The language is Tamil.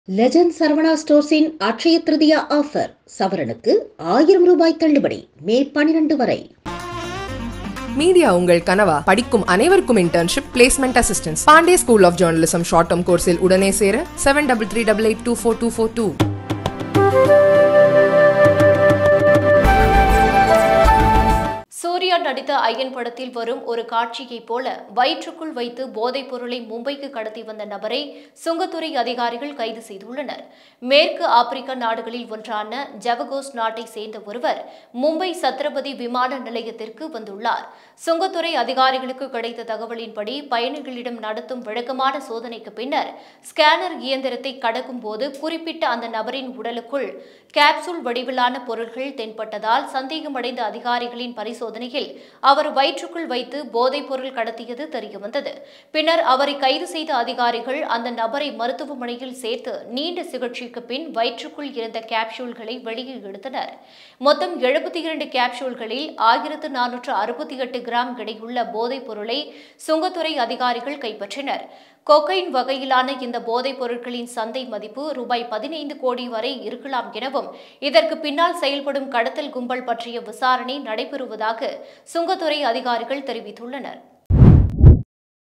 லெஜண்ட் சரவணா ஸ்டோர்ஸின் அட்சய திருதியா ஆஃபர் சவரனுக்கு ஆயிரம் ரூபாய் தள்ளுபடி மே பனிரெண்டு வரை மீடியா உங்கள் கனவா படிக்கும் அனைவருக்கும் internship placement assistance Pandey school of journalism short term கோர்ஸில் உடனே சேர seven double three double eight two four two four two Suriya நடித்த ஐயன் படத்தில் வரும் ஒரு காட்சியைப் போல வயிற்றுக்குள் வைத்து போதைப் பொருளை மும்பைக்கு கடத்தி வந்த நபரை சுங்கத்துறை அதிகாரிகள் கைது செய்துள்ளனர் மேற்கு ஆப்பிரிக்க நாடுகளில் ஒன்றான ஜவகோஸ் நாட்டை சேர்ந்த ஒருவர் மும்பை சத்ரபதி விமான நிலையத்திற்கு வந்துள்ளார் சுங்கத்துறை அதிகாரிகளுக்கு கிடைத்த தகவலின்படி பயணிகளிடம் நடத்தும் வழக்கமான சோதனைக்கு பின்னர் ஸ்கேனர் இயந்திரத்தை கடக்கும் போது குறிப்பிட்ட அந்த நபரின் உடலுக்குள் கேப்சூல் வடிவிலான பொருட்கள் தென்பட்டதால் சந்தேகமடைந்த அதிகாரிகளின் பரிசோதனையில் அவர் வயிற்றுக்குள் வைத்து போதைப் பொருள் கடத்தியது தெரியவந்தது பின்னர் அவரை கைது செய்த அதிகாரிகள் அந்த நபரை மருத்துவமனையில் சேர்த்து நீண்ட சிகிச்சைக்கு பின் வயிற்றுக்குள் இருந்த கேப்சூல்களை வெளியே எடுத்தனர் மொத்தம் எழுபத்தி இரண்டு கேப்சூல்களில் ஆயிரத்து நானூற்று அறுபத்தி எட்டு கிராம் எடையுள்ள போதைப் பொருளை சுங்கத்துறை அதிகாரிகள் கைப்பற்றினர் கொக்கைன் வகையிலான இந்த போதைப் பொருட்களின் சந்தை மதிப்பு ரூபாய் பதினைந்து கோடி வரை இருக்கலாம் எனவும் இதற்கு பின்னால் செயல்படும் கடத்தல் கும்பல் பற்றிய விசாரணை நடைபெறுவதாக சுங்கத்துறை அதிகாரிகள் தெரிவித்துள்ளனர்